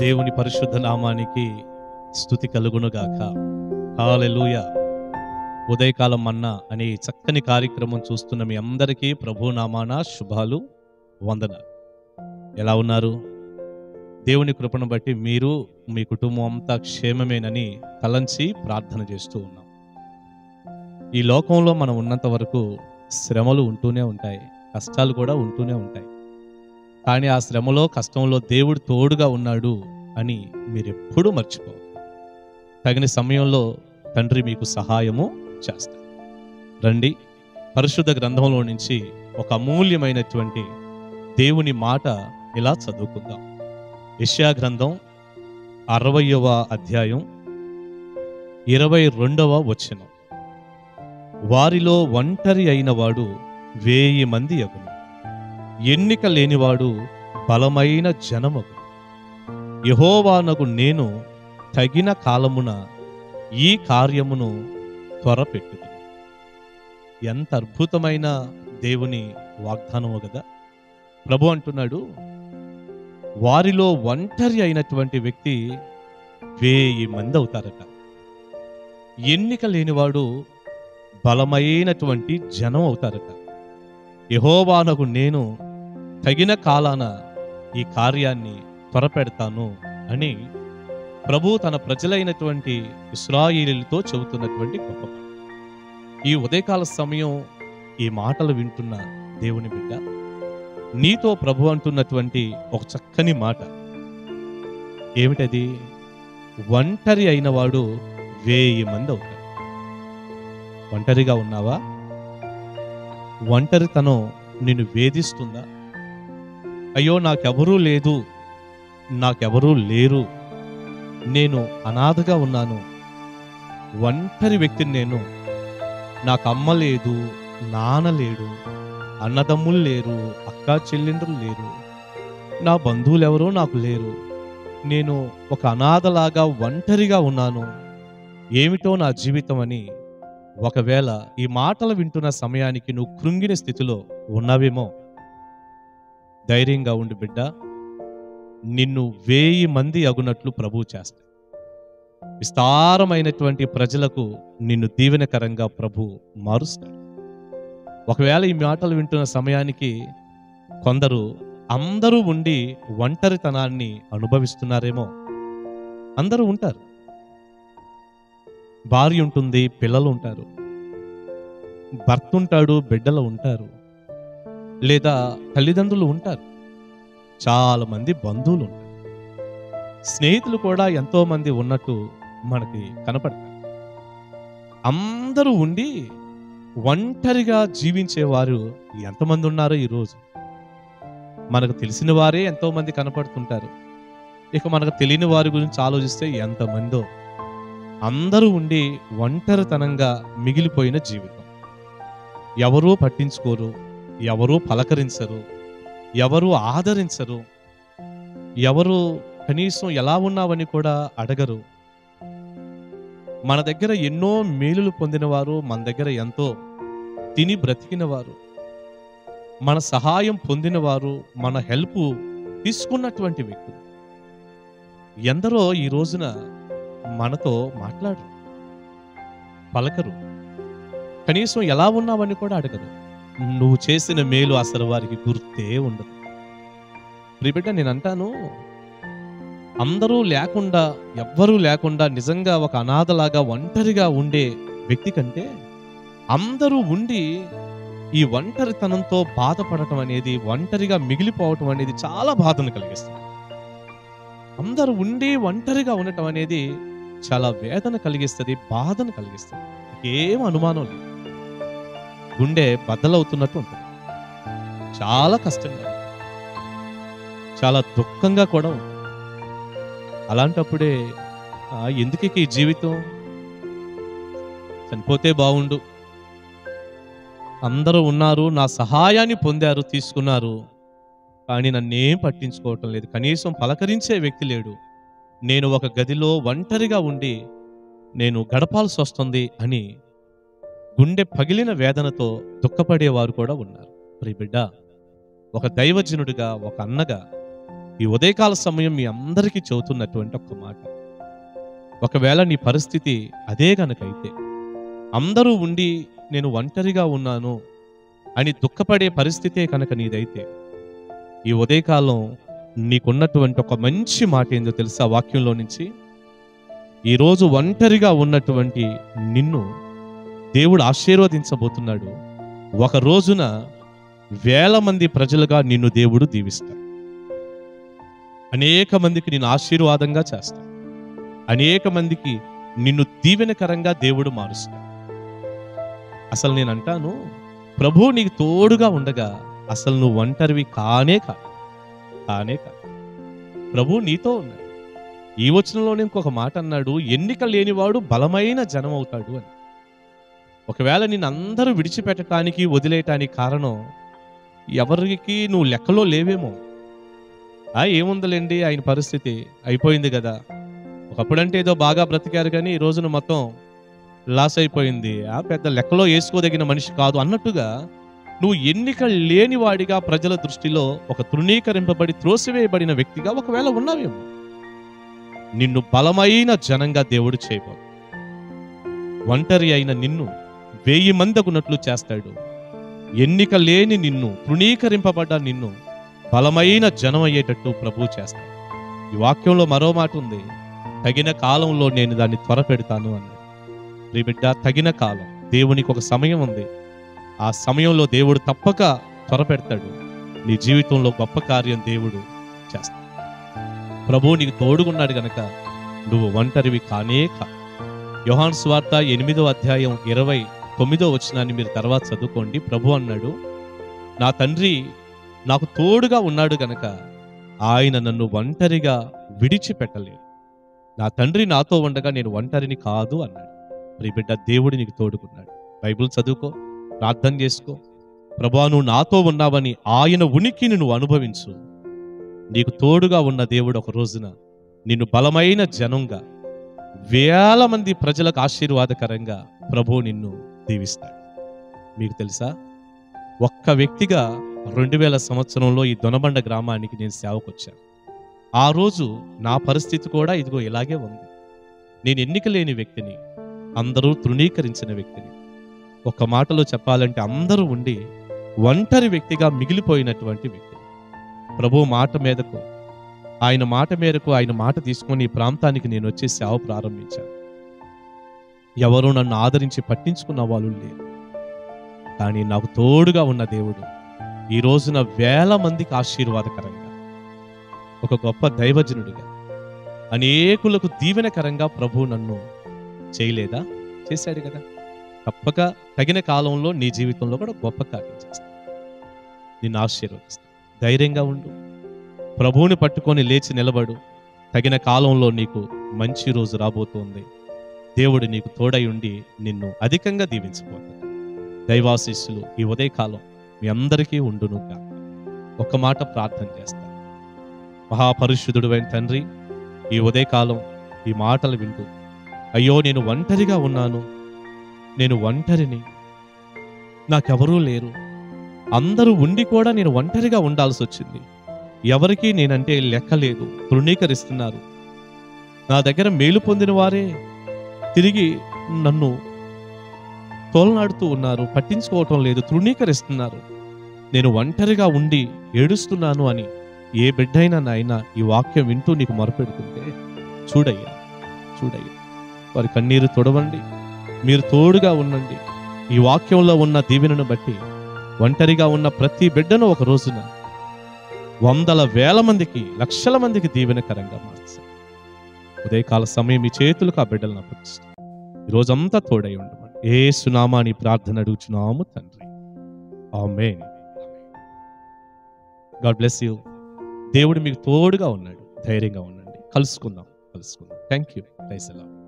దేవుని పరిశుద్ధ నామానికి స్థుతి కలుగునుగాక హాలెలూయ ఉదయకాలం మన్నా అనే ఈ చక్కని కార్యక్రమం చూస్తున్న మీ అందరికీ ప్రభు నామాన శుభాలు వందనాలు ఎలా ఉన్నారు దేవుని కృపను బట్టి మీరు మీ కుటుంబం అంతా క్షేమమేనని తలంచి ప్రార్థన చేస్తూ ఉన్నాం ఈ లోకంలో మనం ఉన్నంత వరకు శ్రమలు ఉంటూనే ఉంటాయి కష్టాలు కూడా ఉంటూనే ఉంటాయి కానీ ఆ శ్రమలో కష్టంలో దేవుడు తోడుగా ఉన్నాడు అని మీరెప్పుడూ మర్చిపోవద్దు తగిన సమయంలో తండ్రి మీకు సహాయము చేస్తారు రండి పరిశుద్ధ గ్రంథంలో నుంచి ఒక అమూల్యమైనటువంటి దేవుని మాట ఇలా చదువుకుందాం యెషయా గ్రంథం అరవయవ అధ్యాయం ఇరవై రెండవ వచనం వారిలో ఒంటరి అయిన వాడు వేయి మంది అగును ఎన్నిక లేనివాడు బలమైన జనమగు యహోవానకు నేను తగిన కాలమున ఈ కార్యమును త్వరపెట్టుదు ఎంత అద్భుతమైన దేవుని వాగ్దానము కదా ప్రభు అంటున్నాడు వారిలో ఒంటరి అయినటువంటి వ్యక్తి వేయి మంది అవుతారట ఎన్నిక లేనివాడు బలమైనటువంటి జనం అవుతారట యహోవానకు నేను తగిన కాలాన ఈ కార్యాన్ని త్వరపెడతాను అని ప్రభు తన ప్రజలైనటువంటి ఇస్రాయిలీలతో చెబుతున్నటువంటి గొప్ప మాట. ఈ ఉదయకాల సమయం ఈ మాటలు వింటున్న దేవుని బిడ్డ నీతో ప్రభు అంటున్నటువంటి ఒక చక్కని మాట ఏమిటది ఒంటరి అయిన వాడు వేయి మంది అవుతాడు ఒంటరిగా ఉన్నావా ఒంటరితనం నిన్ను వేధిస్తుందా అయ్యో నాకెవరూ లేదు నాకెవరూ లేరు నేను అనాథగా ఉన్నాను ఒంటరి వ్యక్తిని నేను నాకు అమ్మ లేదు నాన్న లేడు అన్నదమ్ములు లేరు అక్కా చెల్లెండ్రులు లేరు నా బంధువులు ఎవరో నాకు లేరు నేను ఒక అనాథలాగా ఒంటరిగా ఉన్నాను ఏమిటో నా జీవితం అని ఒకవేళ ఈ మాటలు వింటున్న సమయానికి నువ్వు కృంగిన స్థితిలో ఉన్నావేమో ధైర్యంగా ఉండి బిడ్డ నిన్ను వేయి మంది అగునట్లు ప్రభు చేస్తాడు విస్తారమైనటువంటి ప్రజలకు నిన్ను దీవెనకరంగా ప్రభు మారుస్తాడు ఒకవేళ ఈ మాటలు వింటున్న సమయానికి కొందరు అందరూ ఉండి ఒంటరితనాన్ని అనుభవిస్తున్నారేమో అందరూ ఉంటారు భార్య ఉంటుంది పిల్లలు ఉంటారు భర్త ఉంటాడు బిడ్డలు ఉంటారు లేదా తల్లిదండ్రులు ఉంటారు చాలా మంది బంధువులు ఉంటారు స్నేహితులు కూడా ఎంతో మంది ఉన్నట్టు మనకి కనపడతారు అందరూ ఉండి ఒంటరిగా జీవించేవారు ఎంతమంది ఉన్నారో ఈరోజు మనకు తెలిసిన వారే ఎంతో మంది కనపడుతుంటారు ఇక మనకు తెలియని వారి గురించి ఆలోచిస్తే ఎంతమందో అందరూ ఉండి ఒంటరితనంగా మిగిలిపోయిన జీవితం ఎవరూ పట్టించుకోరు ఎవరూ పలకరించరు ఎవరు ఆదరించరు ఎవరు కనీసం ఎలా ఉన్నావని కూడా అడగరు మన దగ్గర ఎన్నో మేలులు పొందినవారు మన దగ్గర ఎంతో తిని బ్రతికినవారు మన సహాయం పొందినవారు మన హెల్ప్ తీసుకున్నటువంటి వ్యక్తులు ఎందరో ఈ రోజున మనతో మాట్లాడరు పలకరు కనీసం ఎలా ఉన్నావని కూడా అడగరు నువ్వు చేసిన మేలు అసలు వారికి గుర్తే ఉండదు ప్రిబిడ్డ నేను అంటాను అందరూ లేకుండా ఎవ్వరూ లేకుండా నిజంగా ఒక అనాథలాగా ఒంటరిగా ఉండే వ్యక్తి కంటే అందరూ ఉండి ఈ ఒంటరితనంతో బాధపడటం అనేది ఒంటరిగా మిగిలిపోవటం అనేది చాలా బాధను కలిగిస్తుంది అందరూ ఉండి ఒంటరిగా ఉండటం అనేది చాలా వేదన కలిగిస్తుంది బాధను కలిగిస్తుంది ఏం అనుమానం లేదు గుండె బద్దలవుతున్నట్టు ఉంటుంది చాలా కష్టంగా ఉంటుంది. చాలా దుఃఖంగా కూడా ఉంటుంది అలాంటప్పుడే ఆ, ఎందుకు ఇక ఈ జీవితం చనిపోతే బాగుండు అందరూ ఉన్నారు నా సహాయాన్ని పొందారు తీసుకున్నారు కానీ నన్నేం పట్టించుకోవటం లేదు కనీసం పలకరించే వ్యక్తి లేడు నేను ఒక గదిలో ఒంటరిగా ఉండి నేను గడపాల్సి వస్తుంది అని గుండె పగిలిన వేదనతో దుఃఖపడేవారు కూడా ఉన్నారు ప్రియ బిడ్డ ఒక దైవజనుడిగా ఒక అన్నగా ఈ ఉదయకాల సమయం మీ అందరికీ చెబుతున్నటువంటి ఒక మాట ఒకవేళ నీ పరిస్థితి అదే గనకైతే అందరూ ఉండి నేను ఒంటరిగా ఉన్నాను అని దుఃఖపడే పరిస్థితే కనుక నీదైతే ఈ ఉదయకాలం నీకున్నటువంటి ఒక మంచి మాట ఏందో తెలుసా వాక్యంలో నుంచి ఈరోజు ఒంటరిగా ఉన్నటువంటి నిన్ను దేవుడు ఆశీర్వదించబోతున్నాడు ఒక రోజున వేల మంది ప్రజలుగా నిన్ను దేవుడు దీవిస్తాడు అనేక మందికి నేను ఆశీర్వాదంగా చేస్తాడు అనేక మందికి నిన్ను దీవెనకరంగా దేవుడు మారుస్తాడు అసలు నేను అంటాను ప్రభు నీకు తోడుగా ఉండగా అసలు నువ్వు ఒంటరివి కానే కాదు కానే కాదు ప్రభు నీతో ఉన్నాడు ఈ వచనంలోనే ఇంకొక మాట అన్నాడు ఎన్నిక లేనివాడు బలమైన జనం అవుతాడు అని ఒకవేళ నిన్ను అందరూ విడిచిపెట్టడానికి వదిలేయటానికి కారణం ఎవరికి నువ్వు లెక్కలో లేవేమో ఆ ఏముందలేండి ఆయన పరిస్థితి అయిపోయింది కదా ఒకప్పుడంటే ఏదో బాగా బ్రతికారు కానీ ఈ రోజున మొత్తం లాస్ అయిపోయింది ఆ పెద్ద లెక్కలో వేసుకోదగిన మనిషి కాదు అన్నట్టుగా నువ్వు ఎన్నిక లేనివాడిగా ప్రజల దృష్టిలో ఒక తృణీకరింపబడి త్రోసివేయబడిన వ్యక్తిగా ఒకవేళ ఉన్నావేమో నిన్ను బలమైన జనంగా దేవుడు చేయబోదు ఒంటరి అయిన నిన్ను వెయ్యి మందకున్నట్లు చేస్తాడు ఎన్నిక లేని నిన్ను తృణీకరింపబడ్డ నిన్ను బలమైన జనం అయ్యేటట్టు ప్రభు చేస్తాడు ఈ వాక్యంలో మరో మాట ఉంది తగిన కాలంలో నేను దాన్ని త్వరపెడతాను అన్నాడు ప్రియ బిడ్డ తగిన కాలం దేవునికి ఒక సమయం ఉంది ఆ సమయంలో దేవుడు తప్పక త్వరపెడతాడు నీ జీవితంలో గొప్ప కార్యం దేవుడు చేస్తాడు ప్రభు నీకు తోడుగున్నాడు గనక నువ్వు ఒంటరివి కానే కా యోహాన్ స్వార్త ఎనిమిదో అధ్యాయం ఇరవై తొమ్మిదో వచనాన్ని మీరు తర్వాత చదువుకోండి ప్రభు అన్నాడు నా తండ్రి నాకు తోడుగా ఉన్నాడు గనక ఆయన నన్ను ఒంటరిగా విడిచిపెట్టలేడు నా తండ్రి నాతో ఉండగా నేను ఒంటరిని కాదు అన్నాడు ప్రియ బిడ్డ దేవుడు నీకు తోడుకున్నాడు బైబిల్ చదువుకో ప్రార్థన చేసుకో ప్రభా నువ్వు నాతో ఉన్నావని ఆయన ఉనికిని నువ్వు అనుభవించు నీకు తోడుగా ఉన్న దేవుడు ఒక రోజున నిన్ను బలమైన జనంగా వేల మంది ప్రజలకు ఆశీర్వాదకరంగా ప్రభు నిన్ను దీవిస్తాడు మీకు తెలుసా ఒక్క వ్యక్తిగా రెండు వేల సంవత్సరంలో ఈ దొనబండ గ్రామానికి నేను సేవకు వచ్చాను ఆ రోజు నా పరిస్థితి కూడా ఇదిగో ఇలాగే ఉంది నేను ఎన్నిక లేని వ్యక్తిని అందరూ తృణీకరించిన వ్యక్తిని ఒక మాటలో చెప్పాలంటే అందరూ ఉండి ఒంటరి వ్యక్తిగా మిగిలిపోయినటువంటి వ్యక్తి ప్రభు మాట మీదకు ఆయన మాట మేరకు ఆయన మాట తీసుకొని ఈ ప్రాంతానికి నేను వచ్చి సేవ ప్రారంభించాను ఎవరు నన్ను ఆదరించి పట్టించుకున్న వాళ్ళు లేరు కానీ నాకు తోడుగా ఉన్న దేవుడు ఈ రోజున వేల మందికి ఆశీర్వాదకరంగా ఒక గొప్ప దైవజనుడిగా అనేకులకు దీవెనకరంగా ప్రభు నన్ను చేయలేదా చేశాడు కదా తప్పక తగిన కాలంలో నీ జీవితంలో కూడా గొప్ప కార్యం చేస్తాడు నిన్ను ఆశీర్వదిస్తాడు ధైర్యంగా ఉండు ప్రభువుని పట్టుకొని లేచి నిలబడు తగిన కాలంలో నీకు మంచి రోజు రాబోతోంది దేవుడు నీకు తోడై ఉండి నిన్ను అధికంగా దీవించబోతాడు దైవాశిస్సులు ఈ ఉదయకాలం మీ అందరికీ ఉండును కాక ఒక మాట ప్రార్థన చేస్తాను మహాపరిశుద్ధుడు అయిన తండ్రి ఈ ఉదయకాలం ఈ మాటలు వింటూ అయ్యో నేను ఒంటరిగా ఉన్నాను నేను ఒంటరిని నాకెవరూ లేరు అందరూ ఉండి కూడా నేను ఒంటరిగా ఉండాల్సి వచ్చింది ఎవరికీ నేనంటే లెక్క లేదు తృణీకరిస్తున్నారు నా దగ్గర మేలు పొందిన వారే తిరిగి నన్ను తోలనాడుతూ ఉన్నారు పట్టించుకోవటం లేదు తృణీకరిస్తున్నారు నేను ఒంటరిగా ఉండి ఏడుస్తున్నాను అని ఏ బిడ్డైనా నాయన ఈ వాక్యం వింటూ నీకు మొరపెడుతుంటే చూడయ్యా చూడయ్యా వారి కన్నీరు తొడవండి మీరు తోడుగా ఉండండి ఈ వాక్యంలో ఉన్న దీవెనను బట్టి ఒంటరిగా ఉన్న ప్రతి బిడ్డను ఒక రోజున వందల వేల మందికి లక్షల మందికి దీవెనకరంగా మార్చారు ఉదయకాల సమయం ఈ చేతులకు ఆ బిడ్డలను అప్పగిస్తాం ఈ రోజంతా తోడై ఉండమని ఏ సునామాని ప్రార్థన అడుగుచున్నాము తండ్రి ఆమేన్ గాడ్ బ్లెస్ యూ దేవుడు మీకు తోడుగా ఉన్నాడు ధైర్యంగా ఉండండి కలుసుకుందాం కలుసుకుందాం థ్యాంక్ యూ ప్రైస్ అలా